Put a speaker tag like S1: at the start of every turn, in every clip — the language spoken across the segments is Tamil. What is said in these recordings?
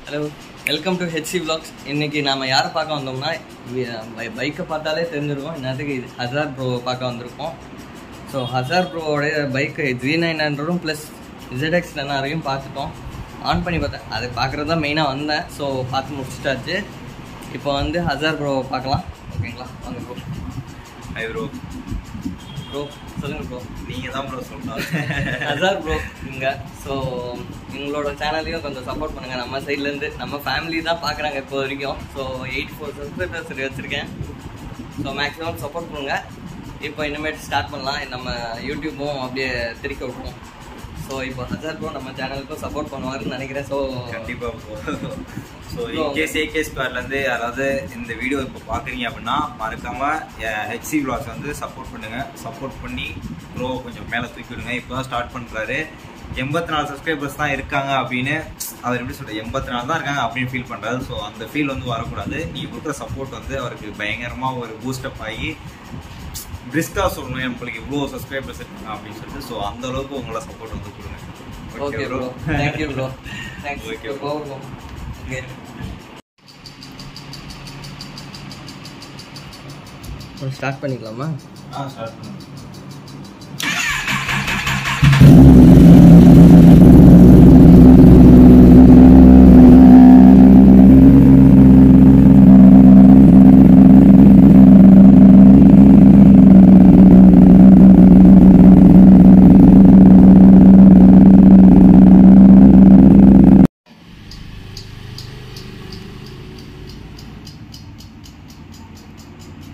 S1: Hello welcome to H C vlogs இன்னைக்கு நாம யாரை பார்க்க வந்தோம்னா பைக்கை பார்த்தாலே தெரிஞ்சிருக்கும் என்னத்துக்கு இது ஹசார் ப்ரோ பார்க்க வந்திருக்கோம் ஸோ ஹசார் ப்ரோவோடைய பைக்கு ஜி நைன் ஹண்ட்ரடும் ப்ளஸ் இசட்எக்ஸ் நிறையும் பார்த்துட்டோம் ஆன் பண்ணி பார்த்தேன் அதை பார்க்குறது தான் மெயினாக வந்தேன் ஸோ பார்த்து முடிச்சிட்டாச்சு இப்போ வந்து ஹசார் ப்ரோ பார்க்கலாம் ஓகேங்களா வாங்க ப்ரோ
S2: ஹை ப்ரோ
S1: ப்ரோ சொல்லுங்கள் ப்ரோ
S2: நீங்கள் தான் ப்ரோ சொல்லணும்
S1: ஹசார் ப்ரோ இங்கே ஸோ எங்களோட சேனலையும் கொஞ்சம் சப்போர்ட் பண்ணுங்கள் நம்ம சைட்லேருந்து நம்ம ஃபேமிலி தான் பார்க்குறாங்க இப்போ வரைக்கும் ஸோ எயிட்டி ஃபோர் சப்ஸ்கிரைபர்ஸ் வச்சுருக்கேன் ஸோ மேக்ஸிமம் சப்போர்ட் பண்ணுங்க இப்போ இனிமேட்டு ஸ்டார்ட் பண்ணலாம் நம்ம யூடியூப்பும் அப்படியே திருக்க விட்டுருவோம் ஸோ இப்போ ஹசார் ப்ரோ நம்ம சேனலுக்கும் சப்போர்ட் பண்ணுவாருன்னு நினைக்கிறேன் ஸோ
S2: கண்டிப்பாக bro so
S1: Bro.
S2: In case A K ஸ்கொயர்லேருந்து யாராவது இந்த வீடியோ இப்போ பார்க்குறீங்க அப்படின்னா மறக்காமல் ஹெச்சி விளாஸ் வந்து சப்போர்ட் பண்ணுங்கள் சப்போர்ட் பண்ணி ப்ரோ கொஞ்சம் மேலே தூக்கி விடுங்க இப்போ தான் ஸ்டார்ட் பண்ணுறாரு எண்பத்தி நாலு சப்ஸ்கிரைபர்ஸ் தான் இருக்காங்க அப்படின்னு அவர் எப்படி சொல்கிறது எண்பத்தி நாலு தான் இருக்காங்க அப்படின்னு ஃபீல் பண்ணுறாரு ஸோ அந்த ஃபீல் வந்து வரக்கூடாது நீங்கள் கொடுக்குற சப்போர்ட் வந்து அவருக்கு பயங்கரமாக ஒரு பூஸ்டப் ஆகி பிரிஸ்காக சொல்லணும் நம்மளுக்கு இவ்வளோ சப்ஸ்கிரைபர்ஸ் இருக்காங்க அப்படின்னு சொல்லிட்டு ஸோ அந்த அளவுக்கு உங்களோட சப்போர்ட் வந்து கொடுங்க
S1: okay bro thank you bro thanks
S2: Okay,
S1: bro bro okay start பண்ணிக்கலாமா
S2: ஆ ஸ்டார்ட் பண்ணுங்க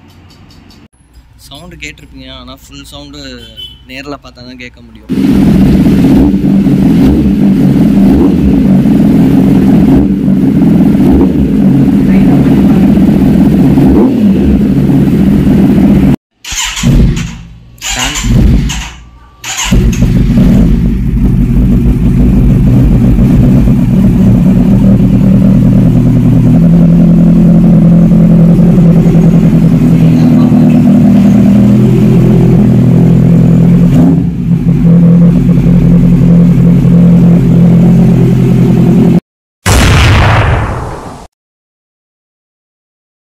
S1: சவுண்டு கேட்டிருப்பீங்க ஆனால் ஃபுல் சவுண்டு நேரில் பார்த்தா தான் கேட்க முடியும்